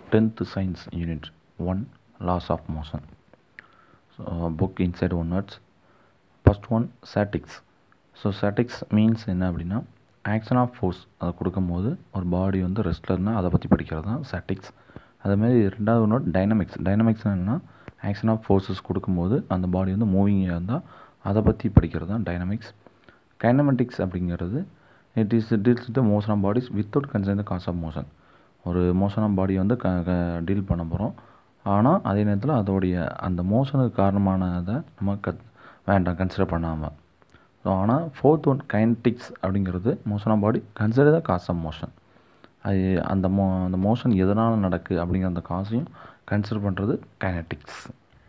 10th science unit 1 laws of motion so uh, book inside one words first one statics so statics means என்ன அப்படின்னா action of force அதை கொடுக்கும்போது ஒரு பாடி வந்து ரெஸ்ட்டில் இருந்தால் அதை பற்றி படிக்கிறது தான் ஸ்டாட்டிக்ஸ் அதேமாதிரி ரெண்டாவது ஒன்று டைனமிக்ஸ் டைனமிக்ஸ் என்னென்னா ஆக்ஷன் ஆஃப் ஃபோர்ஸஸ் கொடுக்கும்போது அந்த பாடி வந்து மூவிங்காக இருந்தால் அதை பற்றி படிக்கிறது தான் டைனமிக்ஸ் கைனமெட்டிக்ஸ் அப்படிங்கிறது it is deals the motion of bodies without consider the cause of motion ஒரு மோஷன் ஆஃப் பாடியை வந்து க டீல் பண்ண போகிறோம் ஆனால் அதே நேரத்தில் அதோடைய அந்த மோஷனுக்கு காரணமானதை நம்ம கத் வேண்டாம் கன்சிடர் பண்ணாமல் ஸோ ஆனால் ஃபோர்த் ஒன் கைனட்டிக்ஸ் அப்படிங்கிறது motion of body consider the cause of motion அது அந்த மோ அந்த மோஷன் எதனால் நடக்கு அப்படிங்கிற அந்த காசையும் கன்சிடர் பண்ணுறது கைனட்டிக்ஸ்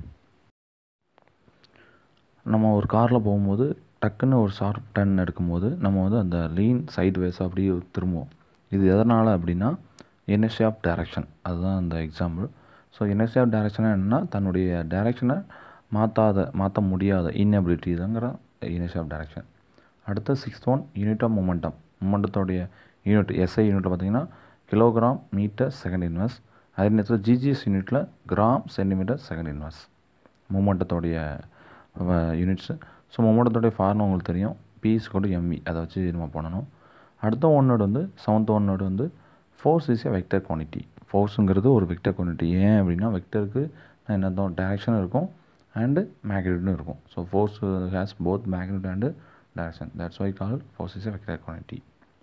நம்ம ஒரு காரில் போகும்போது டக்குன்னு ஒரு ஷார்ப் டர்ன் எடுக்கும்போது நம்ம வந்து அந்த லீன் சைட் வேஸ் அப்படியே திரும்புவோம் இது எதனால் அப்படின்னா என்எஸ்சி ஆஃப் டைரக்ஷன் அதுதான் அந்த எக்ஸாம்பிள் ஸோ என்எஸ்சி ஆஃப் டைரக்ஷன் என்னென்னா தன்னுடைய டைரக்ஷனை மாற்றாத மாற்ற முடியாத இன்எபிலிட்டி தாங்கிற யூனிட் ஆஃப் டைரக்ஷன் அடுத்த sixth one unit of momentum மொமெண்டத்தோடைய யூனிட் எஸ்ஐ யூனிட்டில் பார்த்தீங்கன்னா கிலோகிராம் மீட்டர் செகண்ட் இன்வெர்ஸ் அதே நேரத்தில் ஜிஜிஎஸ் யூனிட்டில் கிராம் சென்டிமீட்டர் செகண்ட் இன்வெர்ஸ் மொமெண்டத்தோடைய யூனிட்ஸு ஸோ மொமெண்டத்தோடைய ஃபார்முலா உங்களுக்கு தெரியும் பிஎஸ் கூட எம்இ அதை வச்சு நம்ம பண்ணணும் அடுத்த ஒன்னோடு வந்து செவன்த் ஒன்னோடு வந்து force is a vector quantity ஃபோர்ஸுங்கிறது ஒரு வெக்டர் குவான்டிட்டி ஏன் அப்படின்னா வெக்டருக்கு என்ன டேரக்ஷன் இருக்கும் அண்டு மேக்னிட்யூடும் இருக்கும் so force has both magnitude and direction that's why call force is a vector quantity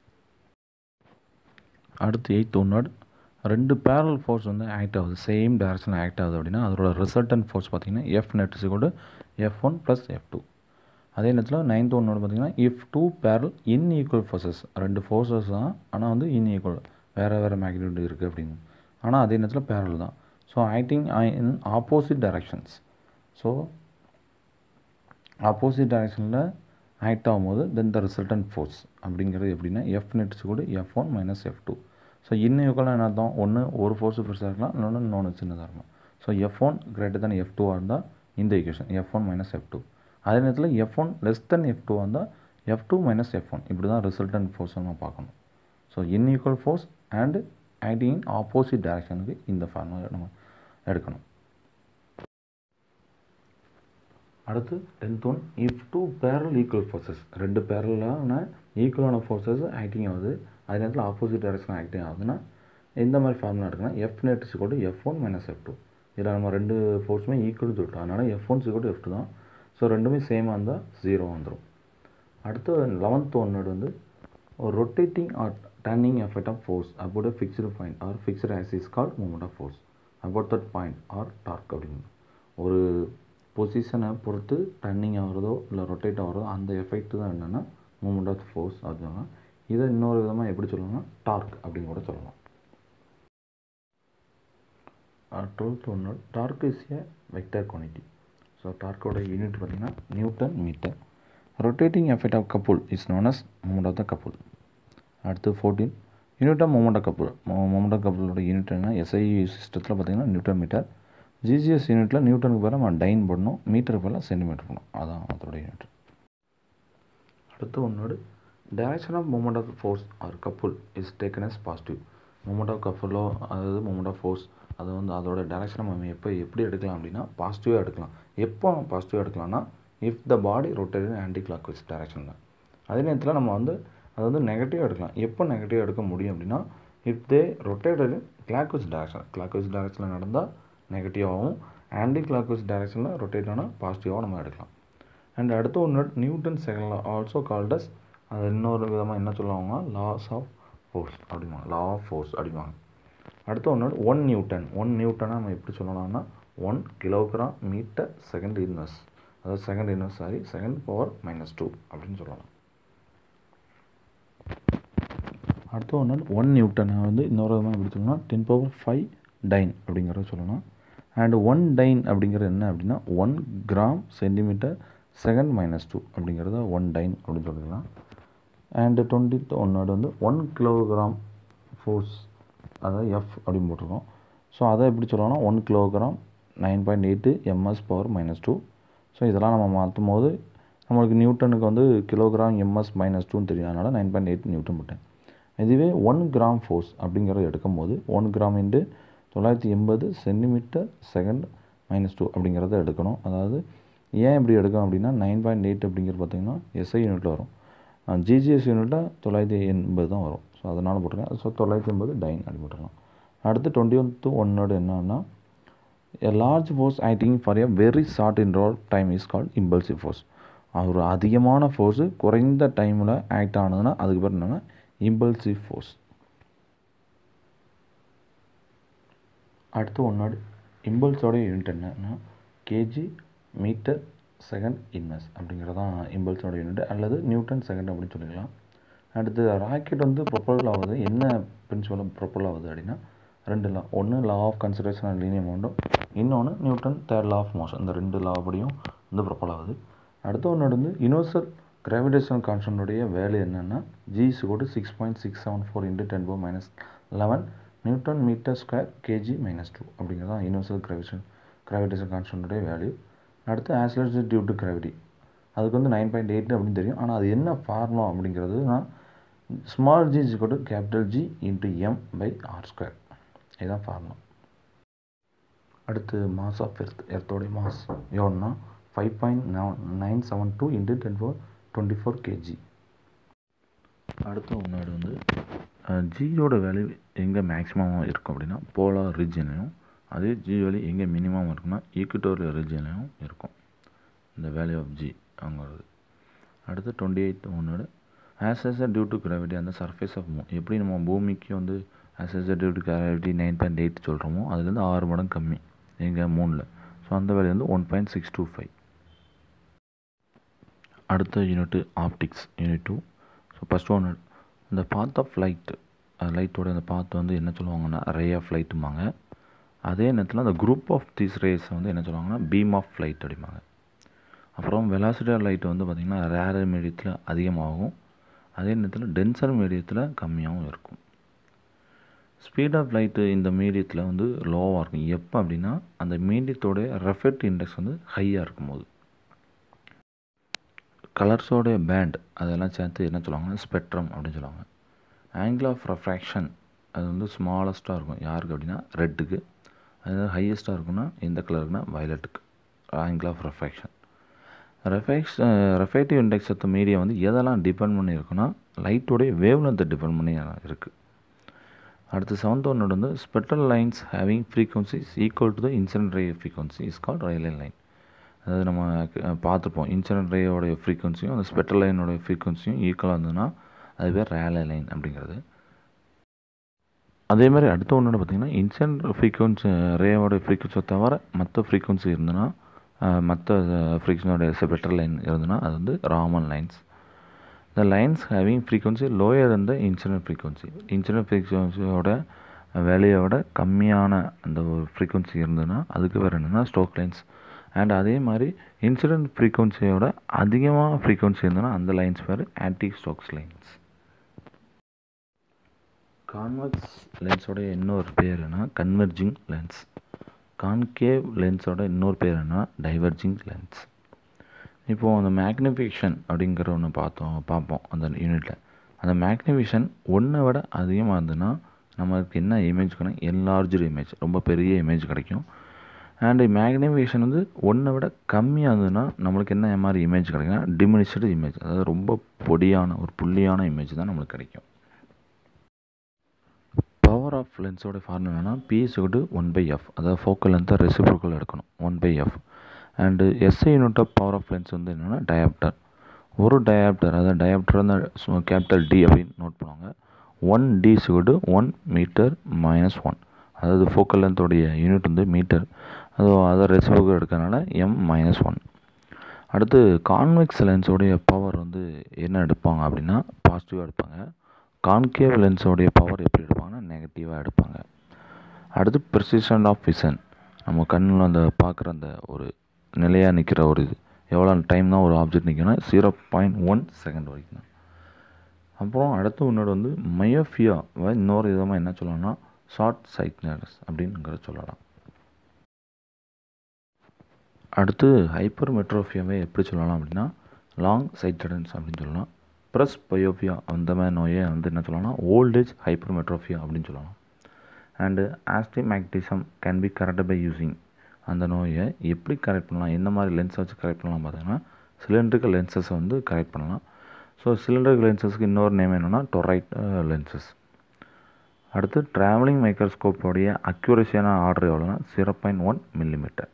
அடுத்து எயித் ஒன்னோட் ரெண்டு பேரல் ஃபோர்ஸ் வந்து ஆக்ட் ஆகுது சேம் டைரக்ஷனில் ஆக்ட் ஆகுது அப்படின்னா அதோட ரிசல்டன் ஃபோர்ஸ் பார்த்திங்கன்னா எஃப் நெட் இஸ் கூட F one plus F two அதே நேரத்தில் நைன்த் ஒன்னோட பார்த்திங்கன்னா if two parallel unequal forces ரெண்டு ஃபோர்ஸஸ் தான் ஆனால் வந்து இன் ஈக்குவல் வேறு வேறு மேக்னிட்யூட் இருக்குது அப்படின்னு ஆனால் அதே நேரத்தில் பேரல் தான் so acting in opposite directions so opposite டைரக்ஷனில் ஆக்ட் ஆகும்போது தென் த ரிசல்டன் ஃபோர்ஸ் அப்படிங்கிறது எப்படின்னா எஃப் நெட்ஸ் கூட F one minus F two so இன்னும் ஈக்குவலாக என்ன அர்த்தம் ஒன்று ஒரு ஃபோர்ஸு பெருசாக இருக்கலாம் இன்னொன்று இன்னொன்று சின்னதாக இருக்கும் so F one greater than F டூவாக இருந்தால் இந்த equation F one minus F two அதே நேரத்தில் F one less than F two இருந்தால் F two minus F one இப்படி தான் ரிசல்டன் ஃபோர்ஸ் நம்ம பார்க்கணும் so unequal force and acting in opposite டைரக்ஷனுக்கு இந்த ஃபார்முலா நம்ம எடுக்கணும் அடுத்து tenth one if two parallel equal forces ரெண்டு பேரலான ஈக்குவலான ஃபோர்ஸஸ் ஆக்டிங் ஆகுது அதே நேரத்தில் ஆப்போசிட் டைரக்ஷன் ஆக்டிங் ஆகுதுன்னா எந்த மாதிரி ஃபார்முலா எடுக்கணும் எஃப் நெட் சிக்கோட்டு F one minus F two இதில் நம்ம ரெண்டு ஃபோர்ஸுமே ஈக்குவல் சொல்லிட்டோம் அதனால் எஃப் ஒன் சிக்கோட்டு எஃப் டூ தான் ஸோ ரெண்டுமே சேமாக இருந்தால் ஜீரோ வந்துடும் அடுத்து லெவன்த் ஒன்னோடு வந்து ஒரு rotating or turning effect of force about a fixed point or fixed axis call moment of force about that point or torque அப்படின்னு ஒரு பொசிஷனை பொறுத்து டர்னிங் ஆகிறதோ இல்லை ரொட்டேட் ஆகிறதோ அந்த எஃபெக்ட் தான் என்னென்னா மூமெண்ட் ஆஃப் ஃபோர்ஸ் அப்படின்னு இதை இன்னொரு விதமாக எப்படி சொல்லலாம்னா டார்க் அப்படின்னு கூட சொல்லலாம் டுவெல்த் ஒன்று torque is a vector quantity so டார்க்கோட யூனிட் பார்த்திங்கன்னா newton metre rotating effect of couple is known as moment of the couple அடுத்து fourteen unit of moment of couple moment of கப்புலோட யூனிட் என்ன SI சிஸ்டத்தில் பார்த்திங்கன்னா newton metre GGS யூனிட்டில் நியூட்டனுக்கு பதிலாக நம்ம டைன் பண்ணணும் மீட்டருக்கு பதிலாக சென்டிமீட்டர் பண்ணணும் அதான் அதோட யூனிட் அடுத்து ஒன்றோடு direction of moment of force or couple is taken as positive moment of கப்புலோ அதாவது மூமெண்ட் ஆஃப் ஃபோர்ஸ் அது வந்து அதோட டைரக்ஷனை நம்ம எப்போ எப்படி எடுக்கலாம் அப்படின்னா பாசிட்டிவாக எடுக்கலாம் எப்போ பாசிட்டிவாக எடுக்கலாம்னா if the body rotate clock wise டைரக்ஷனில் அதே நேரத்தில் நம்ம வந்து அது வந்து நெகட்டிவாக எடுக்கலாம் எப்போ நெகட்டிவாக எடுக்க முடியும் அப்படின்னா if they rotated clockwise direction clock wise டைரக்ஷனில் நடந்தால் நெகட்டிவாகவும் ஆன்டி கிளாக் வைஸ் டைரக்ஷனில் ரொட்டேட் ஆனால் பாசிட்டிவாகவும் நம்ம எடுக்கலாம் அண்ட் அடுத்து ஒன்று நியூட்டன் செகண்ட் ஆல்சோ கால்டஸ் அது இன்னொரு விதமாக என்ன சொல்லுவாங்க லாஸ் ஆஃப் ஃபோர்ஸ் அப்படிம்பாங்க லா ஆஃப் ஃபோர்ஸ் அப்படிம்பாங்க அடுத்து ஒன்று ஒன் நியூட்டன் ஒன் நியூட்டனை நம்ம எப்படி சொல்லலாம்னா one kilogram metre second inverse அதாவது second inverse sorry second power minus two அப்படின்னு சொல்லலாம் அடுத்து ஒன்று ஒன் நியூட்டனை வந்து இன்னொரு விதமாக எப்படி சொல்லணும்னா டென் பவர் ஃபைவ் டைன் அப்படிங்கிறத சொல்லலாம் அண்ட் ஒன் டைன் அப்படிங்கிறது என்ன அப்படின்னா one gram centimetre second minus two அப்படிங்கிறத ஒன் டைன் அப்படின்னு சொல்லிக்கலாம் அண்டு டுவெண்ட்டி ஒன்னோட வந்து ஒன் கிலோகிராம் ஃபோர்ஸ் அதாவது எஃப் அப்படின்னு போட்டிருக்கோம் ஸோ அதை எப்படி சொல்லலாம்னா one kilogram nine point eight m s power minus two so இதெல்லாம் நம்ம மாற்றும் போது நம்மளுக்கு நியூட்டனுக்கு வந்து கிலோகிராம் எம்எஸ் மைனஸ் டூன்னு தெரியும் அதனால் நைன் பாயிண்ட் எயிட் நியூட்டன் போட்டேன் இதுவே ஒன் கிராம் ஃபோர்ஸ் அப்படிங்கிறத எடுக்கும் போது ஒன் கிராம் இன்ட்டு தொள்ளாயிரத்தி எண்பது சென்டிமீட்டர் செகண்ட் மைனஸ் டூ அப்படிங்கிறத எடுக்கணும் அதாவது ஏன் இப்படி எடுக்கணும் அப்படின்னா நைன் பாயிண்ட் எயிட் அப்படிங்கிறது பார்த்திங்கன்னா எஸ்ஐ யூனிட்டில் வரும் ஜிஜிஎஸ் யூனிட்டில் தொள்ளாயிரத்தி எண்பது தான் வரும் ஸோ அதனால் போட்டிருக்கேன் ஸோ தொள்ளாயிரத்தி எண்பது டைன் அப்படி போட்டுருக்கலாம் அடுத்து டுவெண்ட்டி ஒன் டூ ஒன்னோட என்னன்னா a large force acting for a very short interval time is called impulsive force ஒரு அதிகமான ஃபோர்ஸு குறைந்த டைமில் ஆக்ட் ஆனதுன்னா அதுக்கு பேர் என்னென்னா இம்பல்சிவ் ஃபோர்ஸ் அடுத்து ஒன்னோட இம்பல்ஸோட யூனிட் என்னன்னா கேஜி மீட்டர் செகண்ட் இன்வெஸ் அப்படிங்கிறது தான் இம்பல்ஸோட யூனிட் அல்லது நியூட்டன் செகண்ட் அப்படின்னு சொல்லிக்கலாம் அடுத்து ராக்கெட் வந்து ப்ரொப்பல் ஆகுது என்ன பிரின்சிபல் ப்ரொப்பல் ஆகுது அப்படின்னா ரெண்டு லா ஒன்று law of conservation and linear மவுண்டும் இன்னொன்று newton third law of motion இந்த ரெண்டு லா படியும் வந்து ப்ரொப்பல் ஆகுது அடுத்த ஒன்று வந்து யூனிவர்சல் கிராவிடேஷனல் கான்ஸ்டன்ட்டுடைய வேல்யூ என்னென்னா ஜிஸ் கூட six point six seven four into ten four minus eleven newton metre square kg minus two அப்படிங்கிறது தான் யூனிவர்சல் கிராவிடேஷன் கிராவிடேஷன் கான்ஸ்டன்ட்டுடைய வேல்யூ அடுத்து ஆஸ்லர்ஸ் டியூ டு கிராவிட்டி அதுக்கு வந்து நைன் பாயிண்ட் எயிட் அப்படின்னு தெரியும் ஆனால் அது என்ன ஃபார்முலா அப்படிங்கிறது நான் ஸ்மால் ஜி இஸ் கொண்டு capital G into M by R square இதுதான் ஃபார்முலா அடுத்து மாஸ் ஆஃப் எர்த் எர்த்தோடைய மாஸ் எவ்வளோன்னா five point nine seven two into ten four twenty four kg அடுத்த ஒன்றோடு வந்து ஜியோட வேல்யூ எங்கே மேக்ஸிமம் இருக்கும் அப்படின்னா போலார் ரீஜன்லையும் அதே ஜி வேல்யூ எங்கே மினிமம் இருக்குன்னா ஈக்குட்டோரியல் ரீஜன்லையும் இருக்கும் இந்த வேல்யூ ஆஃப் ஜி அங்கிறது அடுத்து டுவெண்ட்டி எயிட் ஒன்னோட ஆஸ் எஸ் டியூ டு கிராவிட்டி அந்த சர்ஃபேஸ் ஆஃப் மூன் எப்படி நம்ம பூமிக்கு வந்து ஆஸ் எஸ் due to gravity nine point eight சொல்கிறோமோ அதுலேருந்து ஆறு மடங்கு கம்மி எங்கள் மூணில் ஸோ அந்த வேல்யூ வந்து one point six two five அடுத்த unit optics unit two so first one இந்த பாத் ஆஃப் லைட் லைட்டோட அந்த பாத் வந்து என்ன சொல்லுவாங்கன்னா ரே ஆஃப் லைட்டுமாங்க அதே நேரத்தில் அந்த குரூப் ஆஃப் தீஸ் ரேஸ் வந்து என்ன சொல்லுவாங்கன்னா பீம் ஆஃப் லைட் அப்படிம்பாங்க அப்புறம் வெலாசிட்டர் லைட் வந்து பார்த்திங்கன்னா ரேர் மீடியத்தில் அதிகமாகும் அதே நேரத்தில் டென்சர் மீடியத்தில் கம்மியாகவும் இருக்கும் ஸ்பீட் ஆஃப் லைட்டு இந்த மீடியத்தில் வந்து லோவாக இருக்கும் எப்போ அப்படின்னா அந்த மீடியத்தோட ரெஃபெக்ட் இண்டெக்ஸ் வந்து ஹையாக இருக்கும்போது கலர்ஸோடைய பேண்ட் அதெல்லாம் சேர்த்து என்ன சொல்லுவாங்கன்னா ஸ்பெக்ட்ரம் அப்படின்னு சொல்லுவாங்க ஆங்கிள் ஆஃப் ரெஃப்ராக்ஷன் அது வந்து ஸ்மாலஸ்ட்டாக இருக்கும் யாருக்கு அப்படின்னா ரெட்டுக்கு அது ஹையஸ்ட்டாக இருக்குன்னா எந்த கலருக்குன்னா வயலட்டுக்கு ஆங்கிள் ஆஃப் ரெஃப்ராக்ஷன் ரெஃபெக்ஸ் ரெஃபெக்டிவ் இண்டெக்ஸ் ஆஃப் மீடியா வந்து எதெல்லாம் டிபெண்ட் பண்ணி இருக்குன்னா லைட்டோடைய வேவ் லென்த்தை டிபெண்ட் பண்ணி இருக்குது அடுத்து செவன்த் ஒன்னோட வந்து spectral lines having frequencies equal to the incident ray frequency is call Rayleigh line அதாவது நம்ம பார்த்துருப்போம் இன்சிடென்ட் ரேயோடைய ஃப்ரீக்வன்சியும் அந்த ஸ்பெக்ட்ரல் லைனோடைய ஃப்ரீக்வன்சியும் ஈக்குவலாக இருந்ததுன்னா அது பேர் ரேலே லைன் அப்படிங்கிறது அதே மாதிரி அடுத்த ஒன்று பார்த்திங்கன்னா இன்சிடென்ட் ஃப்ரீக்வன்சி ரேயோட ஃப்ரீக்வன்சியை தவிர மற்ற ஃப்ரீக்வன்சி இருந்ததுன்னா மற்ற ஃப்ரீக்வன்சியோட ஸ்பெக்ட்ரல் லைன் இருந்ததுன்னா அது வந்து Raman lines the lines having frequency lower இந்த இன்சிடென்ட் ஃப்ரீக்வன்சி இன்சிடென்ட் ஃப்ரீக்வன்சியோட வேலையோட கம்மியான அந்த ஒரு ஃப்ரீக்வன்சி இருந்ததுன்னா அதுக்கு வேறு என்னென்னா ஸ்டோக் லைன்ஸ் அண்ட் அதே மாதிரி இன்சிடென்ட் ஃப்ரீக்வன்சியோட அதிகமாக ஃப்ரீக்வன்சி இருந்ததுன்னா அந்த லைன்ஸ் பேர் ஆன்டி ஸ்டோக்ஸ் லைன்ஸ் கான்வெக்ஸ் லென்ஸோட இன்னொரு பேர் என்ன கன்வெர்ஜிங் லென்ஸ் கான்கேவ் லென்ஸோட இன்னொரு பேர் என்ன டைவர்ஜிங் லென்ஸ் இப்போது அந்த மேக்னிஃபிகேஷன் அப்படிங்கிற ஒன்று பார்த்தோம் பார்ப்போம் அந்த யூனிட்டில் அந்த மேக்னிஃபிகேஷன் ஒன்றை விட அதிகமாக இருந்ததுன்னா நமக்கு என்ன இமேஜ் கிடைக்கும் என்லார்ஜு இமேஜ் ரொம்ப பெரிய இமேஜ் கிடைக்கும் அண்டு மேக்னிஃபிகேஷன் வந்து ஒன்றை விட கம்மியாக இருந்ததுன்னா நம்மளுக்கு என்ன மாதிரி இமேஜ் கிடைக்கும்னா டிமினிஷ்டு இமேஜ் அதாவது ரொம்ப பொடியான ஒரு புள்ளியான இமேஜ் தான் நம்மளுக்கு கிடைக்கும் பவர் ஆஃப் லென்ஸோட ஃபார்முலா என்னன்னா பிஎஸ் விட்டு ஒன் பை எஃப் அதாவது ஃபோக்கல் லென்த்தை ரெசிப்ரோக்கல் எடுக்கணும் one by F and SI unit of power of lens வந்து என்னென்னா டயாப்டர் ஒரு டயாப்டர் அதாவது டயாப்டர் வந்து கேபிட்டல் டி அப்படின்னு நோட் பண்ணுவாங்க ஒன் டி சுகடு ஒன் மீட்டர் மைனஸ் ஒன் அதாவது ஃபோக்கல் லென்த்தோடைய யூனிட் வந்து மீட்டர் அது அதை ரெசிப்ரோக்கல் எடுக்கிறனால எம் மைனஸ் ஒன் அடுத்து கான்வெக்ஸ் லென்ஸோடைய பவர் வந்து என்ன எடுப்பாங்க அப்படின்னா பாசிட்டிவாக எடுப்பாங்க கான்கேவ் லென்ஸோடைய பவர் எப்படி எடுப்பாங்கன்னா நெகட்டிவாக எடுப்பாங்க அடுத்து ப்ரிசிஷன் ஆஃப் விசன் நம்ம கண்ணில் அந்த பார்க்குற அந்த ஒரு நிலையாக நிற்கிற ஒரு இது எவ்வளோ டைம் தான் ஒரு ஆப்ஜெக்ட் நிற்கும்னா ஜீரோ பாயிண்ட் ஒன் செகண்ட் வரைக்கும் தான் அப்புறம் அடுத்து உன்னோட வந்து மயோஃபியா இன்னொரு விதமாக என்ன சொல்லலாம்னா ஷார்ட் சைட்னஸ் அப்படிங்கிற சொல்லலாம் அடுத்து ஹைப்பர் மெட்ரோஃபியாவை எப்படி சொல்லலாம் அப்படின்னா லாங் சைட்டடன்ஸ் அப்படின்னு சொல்லலாம் ப்ரெஸ் பயோஃபியா அந்த மாதிரி நோயை வந்து என்ன சொல்லலாம்னா ஓல்டேஜ் ஹைப்பர் மெட்ரோஃபியா அப்படின்னு சொல்லலாம் and astigmatism can be correct by using அந்த நோயை எப்படி கரெக்ட் பண்ணலாம் எந்த மாதிரி லென்ஸை வச்சு கரெக்ட் பண்ணலாம் பார்த்தீங்கன்னா சிலிண்ட்ரிக்கல் லென்சஸை வந்து கரெக்ட் பண்ணலாம் ஸோ சிலிண்டரிக்கல் லென்சஸ்க்கு இன்னொரு நேம் என்னென்னா டொரைட் லென்சஸ் அடுத்து ட்ராவலிங் மைக்ரோஸ்கோப்போடைய அக்யூரஸியான ஆர்டர் எவ்வளோனா zero point one millimetre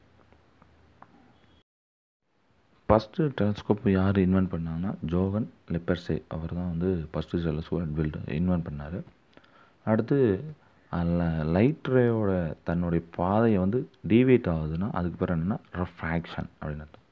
first telescope யார் இன்வென்ட் பண்ணாங்கன்னா ஜோகன் லெப்பர்சே அவர் தான் வந்து ஃபஸ்ட்டு டெலஸ்கோப் பில்டு இன்வென்ட் பண்ணார் அடுத்து அதில் லைட் ரேயோட தன்னுடைய பாதையை வந்து டீவேட் ஆகுதுன்னா அதுக்கு பேர் என்னென்னா ரெஃப்ராக்ஷன் அப்படின்னு அர்த்தம்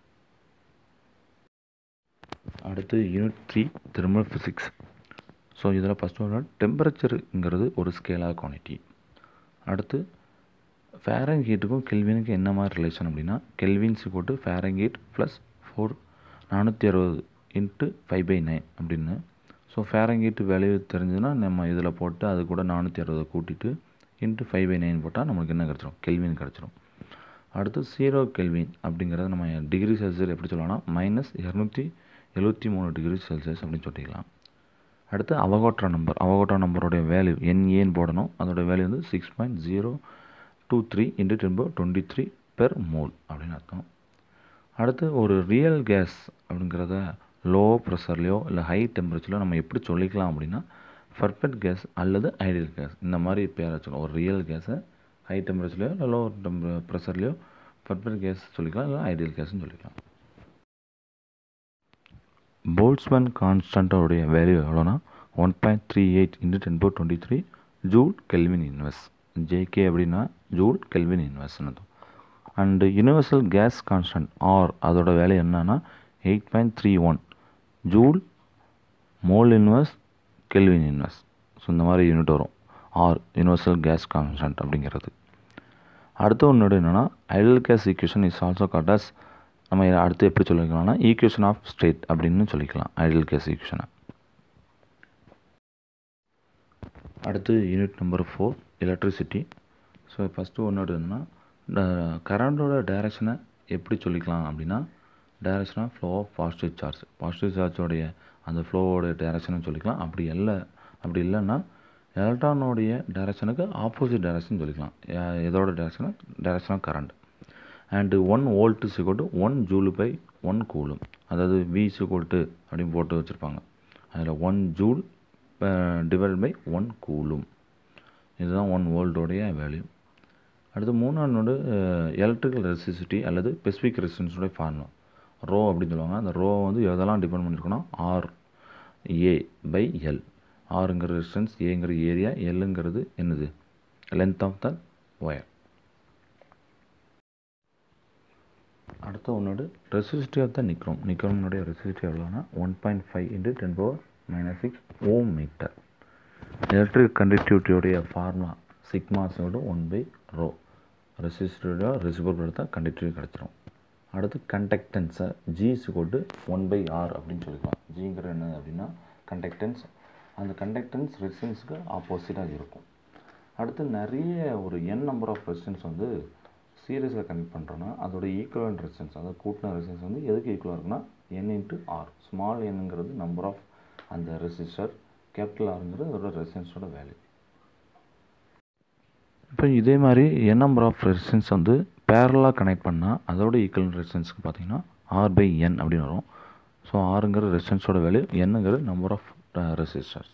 அடுத்து unit three thermal physics so இதில் ஃபஸ்ட்டு ஒன்று டெம்பரேச்சருங்கிறது ஒரு ஸ்கேலாக குவான்டிட்டி அடுத்து ஃபேரன் ஹீட்டுக்கும் கெல்வினுக்கும் என்ன மாதிரி ரிலேஷன் அப்படின்னா கெல்வின்ஸ் போட்டு ஃபேரன் ஹீட் ப்ளஸ் ஃபோர் நானூற்றி அறுபது இன்ட்டு ஃபைவ் பை நைன் அப்படின்னு ஸோ ஃபேரன் ஹீட் வேல்யூ தெரிஞ்சதுன்னா நம்ம இதில் போட்டு அது கூட நானூற்றி அறுபதை கூட்டிட்டு இன்ட்டு ஃபைவ் பை நைன் போட்டால் நம்மளுக்கு என்ன கிடச்சிரும் கெல்வின் கிடச்சிரும் அடுத்து ஜீரோ கெல்வின் அப்படிங்கிறத நம்ம டிகிரி செல்சியஸ் எப்படி சொல்லலாம்னா மைனஸ் இரநூத்தி எழுபத்தி மூணு டிகிரி செல்சியஸ் அப்படின்னு சொல்லிக்கலாம் அடுத்து அவகோட்ரா நம்பர் அவகோட்ரா நம்பருடைய வேல்யூ என்ஏன்னு போடணும் அதோட வேல்யூ வந்து six point zero two three into ten twenty three per mole அப்படின்னு அர்த்தம் அடுத்து ஒரு ரியல் கேஸ் அப்படிங்கிறத லோ ப்ரெஷர்லையோ இல்லை ஹை டெம்பரேச்சர்லையோ நம்ம எப்படி சொல்லிக்கலாம் அப்படின்னா பர்ஃபெக்ட் கேஸ் அல்லது ஐடியல் கேஸ் இந்த மாதிரி பேர் வச்சுக்கலாம் ஒரு ரியல் கேஸை ஹை டெம்பரேச்சர்லையோ இல்லை லோ டெம்பரே ப்ரெஷர்லையோ பர்ஃபெக்ட் கேஸ் சொல்லிக்கலாம் இல்லை ஐடியல் கேஸ்னு சொல்லிக்கலாம் போல்ட்ஸ்மேன் கான்ஸ்டன்ட்டோடைய வேல்யூ எவ்வளோனா one point three eight into ten போ twenty three joule kelvin inverse JK அப்படின்னா ஜூல் கெல்வின் இன்வெஸ்ட்னு அர்த்தம் and universal gas constant R அதோட வேலை என்னன்னா eight point three one joule mole inverse kelvin inverse so இந்த மாதிரி யூனிட் வரும் ஆர் யூனிவர்சல் கேஸ் கான்ஸ்டன்ட் அப்படிங்கிறது அடுத்த ஒன்று என்னென்னா ideal gas equation is also called as நம்ம அடுத்து எப்படி சொல்லிக்கலாம்னா ஈக்குவேஷன் ஆஃப் ஸ்டேட் அப்படின்னு சொல்லிக்கலாம் ஐடல் கேஸ் ஈக்குவேஷனை அடுத்து unit number four electricity so first ஒன்று என்னென்னா கரண்டோட டைரக்ஷனை எப்படி சொல்லிக்கலாம் அப்படின்னா direction of flow of positive charge positive சார்ஜோடைய அந்த ஃப்ளோவோட டைரக்ஷனை சொல்லிக்கலாம் அப்படி இல்லை அப்படி இல்லைன்னா எலக்ட்ரானோடைய டைரக்ஷனுக்கு ஆப்போசிட் டைரக்ஷன் சொல்லிக்கலாம் எதோட டைரக்ஷனா direction of current and one volt சிக்கோட்டு one joule by one coulomb அதாவது வி சிக்கோட்டு அப்படின்னு போட்டு வச்சுருப்பாங்க அதில் one joule divide by one coulomb இதுதான் ஒன் வோல்ட்டோடைய வேல்யூ அடுத்து மூணாவது நோடு எலக்ட்ரிக்கல் ரெசிசிட்டி அல்லது ஸ்பெசிஃபிக் ரெசிஸ்டன்ஸோடைய ஃபார்முலா ரோ அப்படின்னு சொல்லுவாங்க அந்த ரோ வந்து எதெல்லாம் டிபெண்ட் பண்ணியிருக்கோன்னா ஆர் ஏ பை எல் ஆறுங்கிற ரெசிஸ்டன்ஸ் ஏங்கிற ஏரியா எல்லுங்கிறது என்னது லென்த் ஆஃப் த ஒயர் அடுத்த ஒன்றோடு ரெசிஸ்டிவ் ஆஃப் த நிக்ரோம் நிக்ரோம்னுடைய ரெசிஸ்டிவ் எவ்வளோனா one point five into ten power minus six ohm metre electric கண்டக்டிவிட்டியோடைய ஃபார்முலா சிக்மாஸோட ஒன் பை ரோ ரெசிஸ்டிவோட ரெசிபர் எடுத்தால் கண்டக்டிவிட்டி கிடச்சிரும் அடுத்து கண்டக்டன்ஸை ஜிஸ் கொண்டு ஒன் பை ஆர் அப்படின்னு சொல்லிக்கலாம் ஜிங்கிற என்ன அப்படின்னா கண்டக்டன்ஸ் அந்த கண்டக்டன்ஸ் ரெசிஸ்டன்ஸுக்கு ஆப்போசிட்டாக இருக்கும் அடுத்து நிறைய ஒரு என் நம்பர் ஆஃப் ரெசிஸ்டன்ஸ் வந்து சீரியஸில் கனெக்ட் பண்ணுறோன்னா அதோட ஈக்குவலன்ட் ரெசிஸ்டன்ஸ் அதாவது கூட்டின ரெசிஸ்டன்ஸ் வந்து எதுக்கு ஈக்குவலாக இருக்குன்னா என் இன்ட்டு ஆர் ஸ்மால் என்னங்கிறது நம்பர் ஆஃப் அந்த ரெசிஸ்டர் கேபிட்டல் ஆருங்கிறது அதோட ரெசிஸ்டன்ஸோட வேல்யூ இப்போ இதே மாதிரி என் நம்பர் ஆஃப் ரெசிஸ்டன்ஸ் வந்து பேரலாக கனெக்ட் பண்ணால் அதோட ஈக்குவல் ரெசிஸ்டன்ஸ்க்கு பார்த்தீங்கன்னா ஆர் பை என் அப்படின்னு வரும் ஸோ ஆறுங்கிற ரெசிஸ்டன்ஸோட வேல்யூ என்னங்கிறது நம்பர் ஆஃப் ரெசிஸ்டர்ஸ்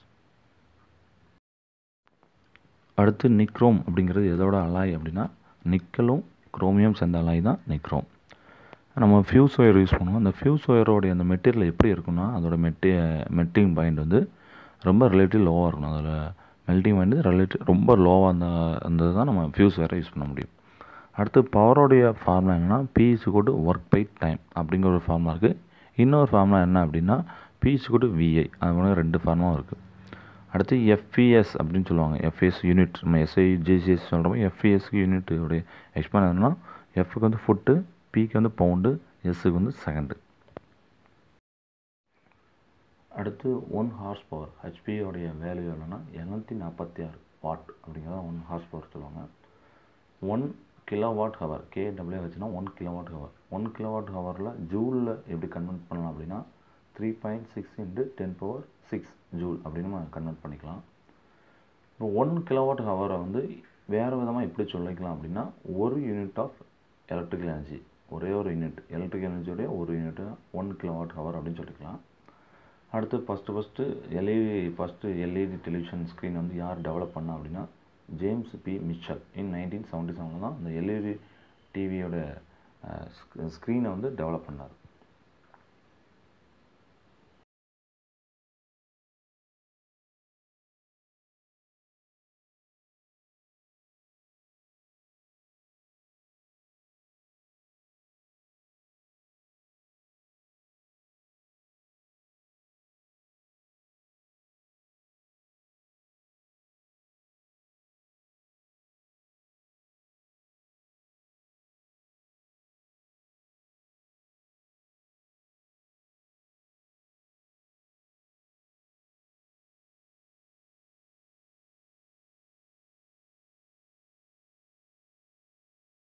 அடுத்து நிக்ரோம் அப்படிங்கிறது எதோட அலாய் அப்படின்னா நிக்கலும் குரோமியம் சேர்ந்த அலாய் தான் நிக்ரோம் நம்ம ஃபியூஸ் ஒயர் யூஸ் பண்ணுவோம் அந்த ஃபியூஸ் ஒயரோடைய அந்த மெட்டீரியல் எப்படி இருக்குன்னா அதோட மெட்டி மெல்ட்டிங் பாயிண்ட் வந்து ரொம்ப ரிலேட்டிவ் லோவாக இருக்கணும் அதில் மெல்ட்டிங் பாயிண்ட் ரிலேட்டிவ் ரொம்ப லோவாக அந்த அந்த தான் நம்ம ஃபியூஸ் ஒயரை யூஸ் பண்ண முடியும் அடுத்து பவரோடைய ஃபார்முலா என்னென்னா பிஇஸ் கோட்டு ஒர்க் பை டைம் அப்படிங்கிற ஒரு ஃபார்முலா இருக்குது இன்னொரு ஃபார்முலா என்ன அப்படின்னா பிஇஸ் கோட்டு விஐ அது மாதிரி ரெண்டு ஃபார்முலா இருக்குது அடுத்து எஃப்இஎஸ் அப்படின்னு சொல்லுவாங்க எஃப்இஎஸ் யூனிட் நம்ம எஸ்ஐ ஜிசிஎஸ் சொல்கிறோமோ எஃப்இஎஸ்க்கு யூனிட்டுடைய எக்ஸ்பிளைன் என்னன்னா எஃப்க்கு வந்து ஃபுட்டு பிக்கு வந்து பவுண்டு எஸ்ஸுக்கு வந்து செகண்டு அடுத்து ஒன் ஹார்ஸ் பவர் ஹெச்பியோடைய வேல்யூ என்னென்னா இரநூத்தி நாற்பத்தி ஆறு வாட் அப்படிங்கிறத ஒன் ஹார்ஸ் பவர் சொல்லுவாங்க one kilowatt hour KW வச்சுன்னா one kilowatt hour one kilowatt ஹவரில் ஜூலில் எப்படி கன்வெர்ட் பண்ணலாம் அப்படின்னா three point six into ten power six joule அப்படின்னு நம்ம கன்வெர்ட் பண்ணிக்கலாம் இப்போ ஒன் கிலோவாட் ஹவரை வந்து வேறு விதமாக எப்படி சொல்லிக்கலாம் அப்படின்னா ஒரு யூனிட் ஆஃப் எலக்ட்ரிக்கல் எனர்ஜி ஒரே ஒரு யூனிட் எலக்ட்ரிக்கல் எனர்ஜியோடைய ஒரு யூனிட்டு ஒன் கிலோவாட் ஹவர் அப்படின்னு சொல்லிக்கலாம் அடுத்து first first LED first LED television screen வந்து யார் டெவலப் பண்ணா அப்படின்னா James P Mitchell in nineteen seventy செவனில் தான் இந்த எல்இடி டிவியோட ஸ்க்ரீனை வந்து டெவலப் பண்ணார்